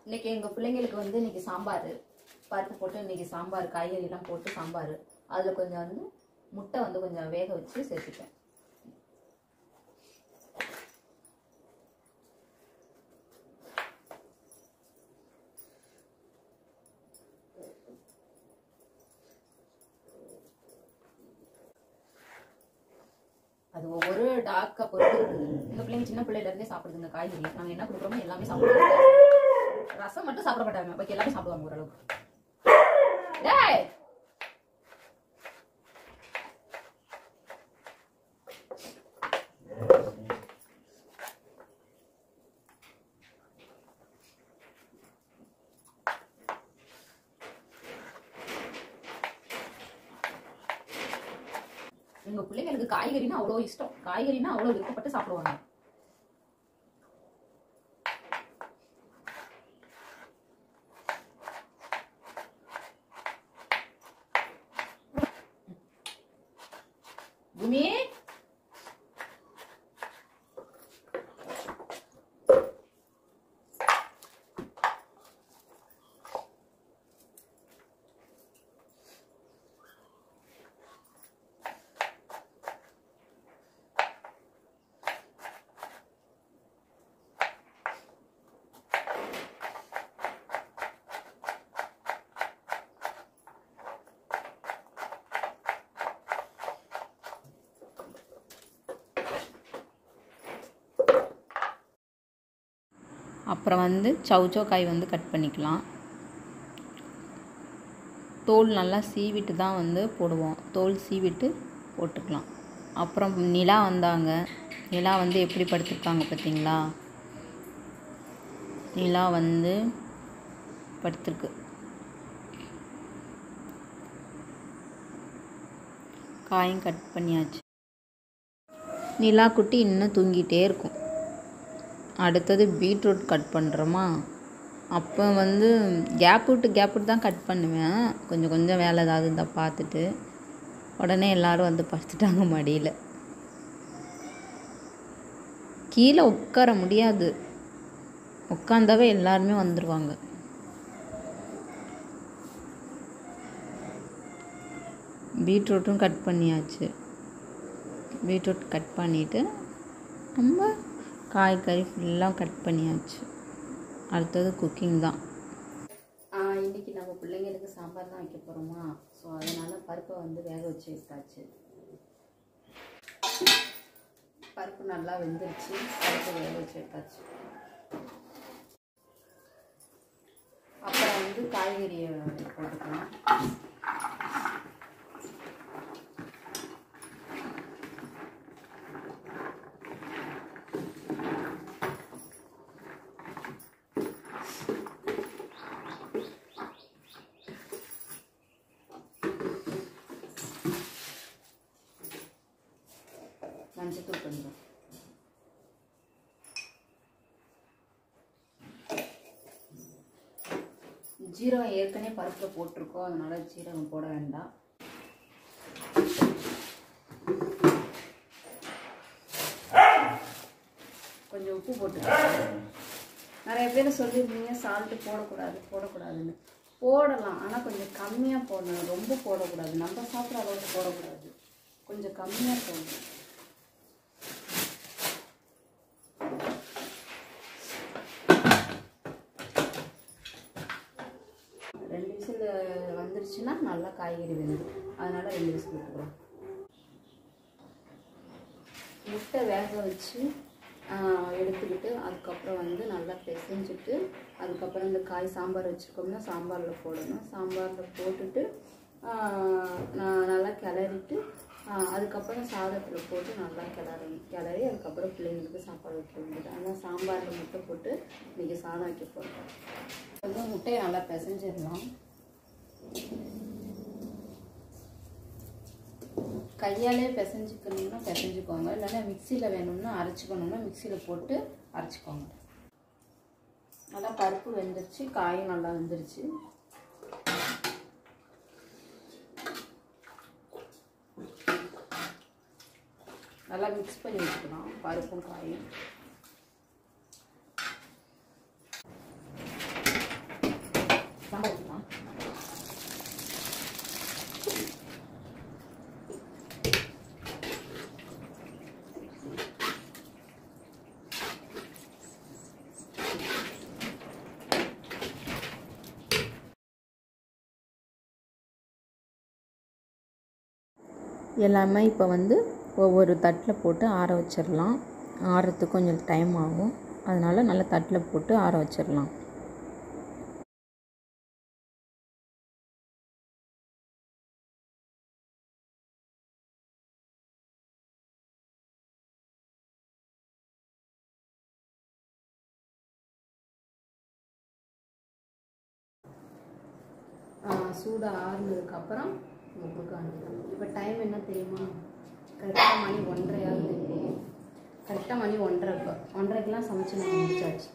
இன்னைக்கு எங்கள் பிள்ளைங்களுக்கு வந்து இன்னைக்கு சாம்பார் பருப்பு போட்டு இன்னைக்கு சாம்பார் காய்கறிலாம் போட்டு சாம்பார் அதில் கொஞ்சம் வந்து முட்டை வந்து கொஞ்சம் வேக வச்சு சேர்த்துட்டேன் அது ஒவ்வொரு டாக்கை பொறுத்து இருக்குது எங்கள் பிள்ளைங்க சின்ன பிள்ளையில இருந்தே சாப்பிடுதுங்க காய்கறி நாங்கள் என்ன கொடுக்குறோமோ எல்லாமே சாப்பிடுவோம் ரசம் மட்டும் சாப்பிட மாட்டாங்க பாக்கி எல்லாமே சாப்பிடுவாங்க ஓரளவுக்கு டேய் எங்க பிள்ளைங்களுக்கு காய்கறினா அவ்வளோ இஷ்டம் காய்கறினா அவ்வளோ விருப்பப்பட்டு சாப்பிடுவாங்க பூமி அப்புறம் வந்து சவுச்சோ காய் வந்து கட் பண்ணிக்கலாம் தோல் நல்லா சீவிட்டு தான் வந்து போடுவோம் தோல் சீவிட்டு போட்டுக்கலாம் அப்புறம் நிலா வந்தாங்க நிலா வந்து எப்படி படுத்திருக்காங்க பார்த்தீங்களா நிலா வந்து படுத்திருக்கு காயும் கட் பண்ணியாச்சு நிலா குட்டி இன்னும் தூங்கிட்டே இருக்கும் அடுத்தது பீட்ரூட் கட் பண்ணுறோமா அப்போ வந்து கேப் விட்டு கேப் விட்டு தான் கட் பண்ணுவேன் கொஞ்சம் கொஞ்சம் வேலை ஏதாவது இருந்தால் பார்த்துட்டு உடனே எல்லாரும் வந்து படுத்துட்டாங்க மடியில் கீழே உட்கார முடியாது உட்காந்தாவே எல்லாருமே வந்துடுவாங்க பீட்ரூட்டும் கட் பண்ணியாச்சு பீட்ரூட் கட் பண்ணிவிட்டு நம்ம காய்கறி ஃபுல்லாக கட் பண்ணியாச்சு அடுத்தது குக்கிங் தான் இன்றைக்கி நம்ம பிள்ளைங்களுக்கு சாம்பார் தான் வைக்க போகிறோமா ஸோ அதனால் பருப்பை வந்து வேக வச்சு எடுத்தாச்சு பருப்பு நல்லா வெந்துருச்சு பருப்பு வேக வச்சு எடுத்தாச்சு அப்புறம் வந்து காய்கறியை போட்டுக்கலாம் மஞ்சத்தூள் கொஞ்சம் ஜீரகம் ஏற்கனவே பருப்பில் போட்டிருக்கோம் அதனால ஜீரகம் போட வேண்டாம் கொஞ்சம் உப்பு போட்டுக்கலாம் நிறைய பேர் சொல்லியிருந்தீங்க சால்ட்டு போடக்கூடாது போடக்கூடாதுன்னு போடலாம் ஆனால் கொஞ்சம் கம்மியாக போடணும் ரொம்ப போடக்கூடாது நம்ம சாப்பிட்ற அளவுக்கு போடக்கூடாது கொஞ்சம் கம்மியாக போடணும் ரெண்டு விசில் வந்துருச்சுன்னா நல்லா காய்கறி வெந்துடும் அதனால ரெண்டு விசில் விட்டுக்கிறோம் முட்டை வேக வச்சு ஆஹ், எடுத்துக்கிட்டு அதுக்கப்புறம் வந்து நல்லா பிசைஞ்சிட்டு அதுக்கப்புறம் இந்த காய் சாம்பார் வச்சுருக்கோம்னா சாம்பாரில் போடணும் சாம்பாரில் போட்டுட்டு ஆஹ், நான் நல்லா கிளறிட்டு ஆஹ், அதுக்கப்புறம் சாதத்தில் போட்டு நல்லா கிளறணும் கிளறி அதுக்கப்புறம் பிள்ளைங்களுக்கு சாப்பாடு வைக்க வேண்டியது ஆனால் சாம்பாரில் முட்டை போட்டு இன்றைக்கி சாதம் வைக்க போகிறோம் வந்து முட்டையை நல்லா பிசைஞ்சிடலாம் கையாலே பிசைஞ்சுக்கணும்னா பிசைஞ்சுக்கோங்க இல்லைன்னா மிக்சியில் வேணும்னா அரைச்சிக்கணும்னா மிக்சியில் போட்டு அரைச்சிக்கோங்க நல்லா பருப்பு வெந்துருச்சு காயும் நல்லா வெந்துருச்சு நல்லா மிக்ஸ் பண்ணி வச்சுக்கலாம் பருப்பும் காயும் எல்லாமே இப்போ வந்து ஒவ்வொரு தட்டில் போட்டு ஆற வச்சிடலாம் ஆறுறதுக்கு கொஞ்சம் டைம் ஆகும் அதனால் நல்லா தட்டில் போட்டு ஆற வச்சிடலாம் சூடு ஆறுனதுக்கப்புறம் நம்ம கொடுக்க வேண்டியது இப்போ டைம் என்ன தெரியுமா கரெக்டாக மணி ஒன்றரை ஆகுது இப்போ கரெக்டாக மணி ஒன்றரை இப்போ ஒன்றரைக்கெலாம் சமைச்சு நான் முடிச்சாச்சு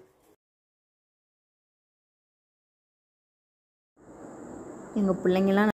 எங்கள் பிள்ளைங்களாம்